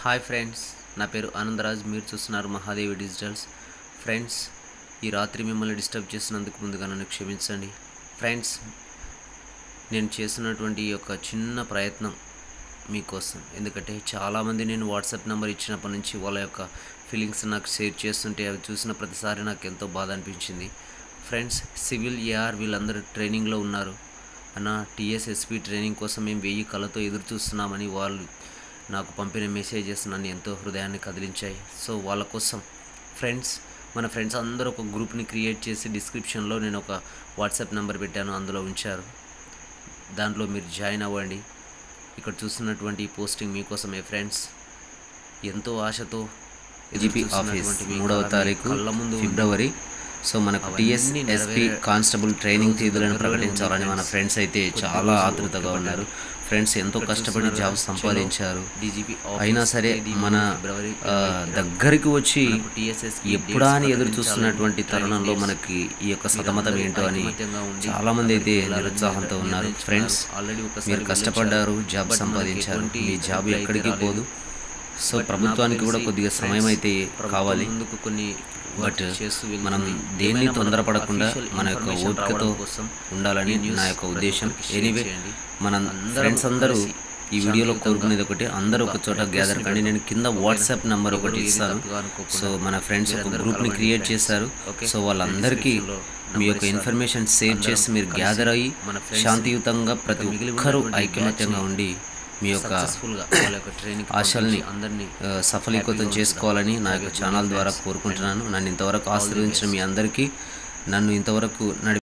Hi friends నా పేరు ఆనందరాజ్ మీరు చూస్తున్నారు మహాదేవి డిజిటల్స్ ఫ్రెండ్స్ ఈ రాత్రి మిమ్మల్ని డిస్టర్బ్ చేసినందుకు ముందుగా నన్ను క్షమించండి ఫ్రెండ్స్ నేను చేస్తున్నటువంటి ఈ యొక్క చిన్న ప్రయత్నం మీకోసం ఎందుకంటే చాలామంది నేను వాట్సాప్ నెంబర్ ఇచ్చినప్పటి నుంచి వాళ్ళ యొక్క ఫీలింగ్స్ నాకు షేర్ చేస్తుంటే అవి చూసిన ప్రతిసారి నాకు ఎంతో బాధ అనిపించింది ఫ్రెండ్స్ సివిల్ ఏఆర్ వీళ్ళందరూ ట్రైనింగ్లో ఉన్నారు అన్న టీఎస్ఎస్పి ట్రైనింగ్ కోసం మేము వెయ్యి కళ్ళతో ఎదురు చూస్తున్నామని వాళ్ళు నాకు పంపిన మెసేజెస్ నన్ను ఎంతో హృదయాన్ని కదిలించాయి సో వాళ్ళ కోసం ఫ్రెండ్స్ మన ఫ్రెండ్స్ అందరూ ఒక గ్రూప్ని క్రియేట్ చేసి డిస్క్రిప్షన్లో నేను ఒక వాట్సాప్ నెంబర్ పెట్టాను అందులో ఉంచారు దాంట్లో మీరు జాయిన్ అవ్వండి ఇక్కడ చూస్తున్నటువంటి ఈ పోస్టింగ్ మీకోసమే ఫ్రెండ్స్ ఎంతో ఆశతో జీపీ ఆఫీస్ మూడవ తారీఖు కళ్ళ ముందు ఫిబ్రవరి సో మనకు టిఎస్ ఎస్పీ కానిస్టేబుల్ ట్రైనింగ్ తేదీలను ప్రకటించాలని మన ఫ్రెండ్స్ అయితే చాలా ఆతృతగా ఉన్నారు ఫ్రెండ్స్ ఎంతో కష్టపడి జాబ్ సంపాదించారు డీజీపీ అయినా సరే మన ఆ, దగ్గరికి వచ్చి టీఎస్ఎస్ ఎప్పుడా అని ఎదురు చూస్తున్నటువంటి తరుణంలో మనకి ఈ యొక్క సతమతం ఏంటో అని చాలా మంది అయితే నిరుత్సాహంతో ఉన్నారు ఫ్రెండ్స్ ఆల్రెడీ మీరు కష్టపడ్డారు జాబ్ సంపాదించారు మీ జాబ్ ఎక్కడికి పోదు సో ప్రభుత్వానికి కూడా కొద్దిగా సమయం అయితే కావాలి ముందుకు కొన్ని బట్ చేస్తూ మనం వెళ్తుంది. దేన్ని ఏమైనా మనకు తొందరపడకుండా official మన యొక్క information ఓపికతో రావడం కోసం ఉండాలని ఈ news నా యొక్క ప్రతి ఉద్దేశం ఒక్కరికి share ఎనీవే చేయండి. మన అందరం ఫ్రెండ్స్ అందరూ కలిసి ఈ వీడియోలో శాంతియుతంగా కోరుకునేది ఒకటి అందరూ ఒక చోట request గ్యాదర్ కండి నేను కింద వాట్సాప్ నెంబర్ ఒకటి ఎవరు ఏది ఇస్తాను తప్పుగా అనుకోకుండా సో మన ఫ్రెండ్స్ ఒక మీరందరూ గ్రూప్ని కలవండి క్రియేట్ friends. చేశారు Okay? సో వాళ్ళందరికీ Description లో మీ యొక్క number ఇన్ఫర్మేషన్ సేవ్ అందరం చేసి మీరు కలిసి గ్యాదర్ అయ్యి మన friends శాంతియుతంగా ప్రతి మిగిలి ఒక్కరూ ఉన్నటువంటి ఐకమత్యంగా batch ని ఉండి మీ యొక్క సక్సెస్ఫుల్గా వాళ్ళ యొక్క ట్రైనింగ్ ఆశల్ని అందరినీ ఆ, సఫలీకృతం చేసుకోవాలని నా యొక్క ఛానల్ ద్వారా కోరుకుంటున్నాను నన్ను ఇంతవరకు ఆశీర్వదించిన మీ అందరికీ నన్ను ఇంతవరకు నడి